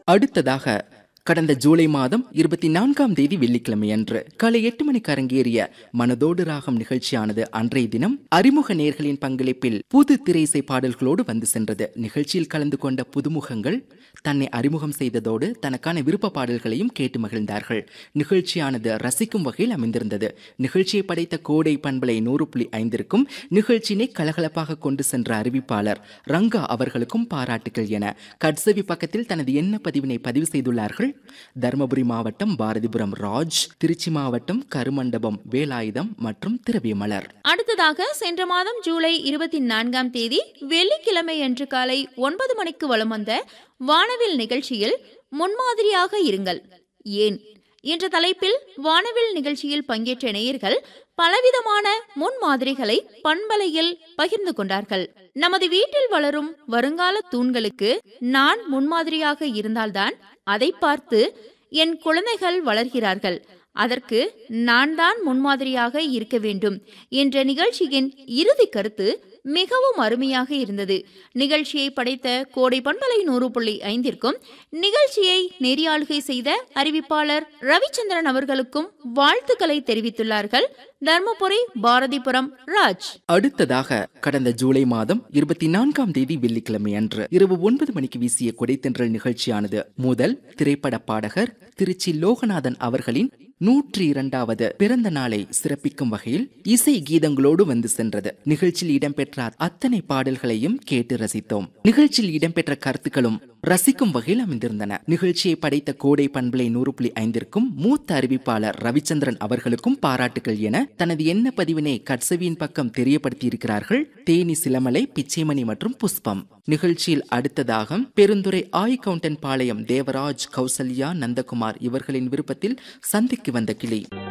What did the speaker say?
அடுத்ததாக கடந்த ஜூலை மாதம் இருபத்தி நான்காம் தேதி வெள்ளிக்கிழமை அன்று காலை எட்டு மணிக்கு அரங்கேறிய மனதோடு ராகம் நிகழ்ச்சியானது அன்றைய தினம் அறிமுக நேர்களின் பங்களிப்பில் புது திரைசை பாடல்களோடு வந்து சென்றது நிகழ்ச்சியில் கலந்து கொண்ட புதுமுகங்கள் தன்னை அறிமுகம் செய்ததோடு தனக்கான விருப்ப பாடல்களையும் கேட்டு மகிழ்ந்தார்கள் நிகழ்ச்சியானது ரசிக்கும் வகையில் அமைந்திருந்தது நிகழ்ச்சியை படைத்த கோடை பண்பலை நூறு புள்ளி ஐந்திற்கும் நிகழ்ச்சியினை கலகலப்பாக கொண்டு சென்ற அறிவிப்பாளர் ரங்கா அவர்களுக்கும் பாராட்டுகள் என கட்சவி பக்கத்தில் தனது எண்ண பதிவினை பதிவு செய்துள்ளார்கள் தருமபுரி மாவட்டம் பாரதிபுரம் ராஜ் திருச்சி மாவட்டம் கருமண்டபம் வேலாயுதம் மற்றும் திரவியமலர் அடுத்ததாக சென்ற மாதம் ஜூலை இருபத்தி நான்காம் தேதி வெள்ளிக்கிழமை அன்று காலை ஒன்பது மணிக்கு வலம் வந்த வானவில் நிகழ்ச்சியில் முன்மாதிரியாக இருங்கள் ஏன் என்ற தலைப்பில் வானவில் நிகழ்ச்சியில் பங்கேற்ற நேயர்கள் பலவிதமான முன்மாதிரிகளை பண்பலையில் பகிர்ந்து கொண்டார்கள் நமது வீட்டில் வளரும் வருங்கால தூண்களுக்கு நான் முன்மாதிரியாக இருந்தால்தான் அதை பார்த்து என் குழந்தைகள் வளர்கிறார்கள் அதற்கு நான் தான் முன்மாதிரியாக இருக்க வேண்டும் என்ற நிகழ்ச்சியின் இறுதி கருத்து மிகவும் அருமையாக இருந்தது நிகழ்ச்சியை படைத்த கோடை பண்பலை நூறு புள்ளி ஐந்திற்கும் நிகழ்ச்சியை நெறியாளுகை செய்த அறிவிப்பாளர் ரவிச்சந்திரன் அவர்களுக்கும் வாழ்த்துக்களை தெரிவித்துள்ளார்கள் தர்மபுரி பாரதிபுரம் ராஜ் அடுத்ததாக கடந்த ஜூலை மாதம் இருபத்தி நான்காம் தேதி வெள்ளிக்கிழமை அன்று இரவு ஒன்பது மணிக்கு வீசிய கொடைத்தென்றல் நிகழ்ச்சியானது முதல் திரைப்பட பாடகர் திருச்சி லோகநாதன் அவர்களின் நூற்றி இரண்டாவது பிறந்த நாளை சிறப்பிக்கும் வகையில் இசை கீதங்களோடு வந்து சென்றது நிகழ்ச்சியில் இடம்பெற்ற அத்தனை பாடல்களையும் கேட்டு ரசித்தோம் நிகழ்ச்சியில் இடம்பெற்ற கருத்துக்களும் ரசிக்கும் வகையில் அமைந்திருந்தன நிகழ்ச்சியை படைத்த கோடை பண்பலை நூறு புள்ளி ஐந்திற்கும் மூத்த அறிவிப்பாளர் ரவிச்சந்திரன் அவர்களுக்கும் பாராட்டுகள் என தனது எண்ண பதிவினை கட்சவியின் பக்கம் தெரியப்படுத்தியிருக்கிறார்கள் தேனி சிலமலை பிச்சைமணி மற்றும் புஷ்பம் நிகழ்ச்சியில் அடுத்ததாக பெருந்துறை ஆய் கவுண்டன் பாளையம் தேவராஜ் கௌசல்யா நந்தகுமார் இவர்களின் விருப்பத்தில் சந்திக்கு வந்த கிளி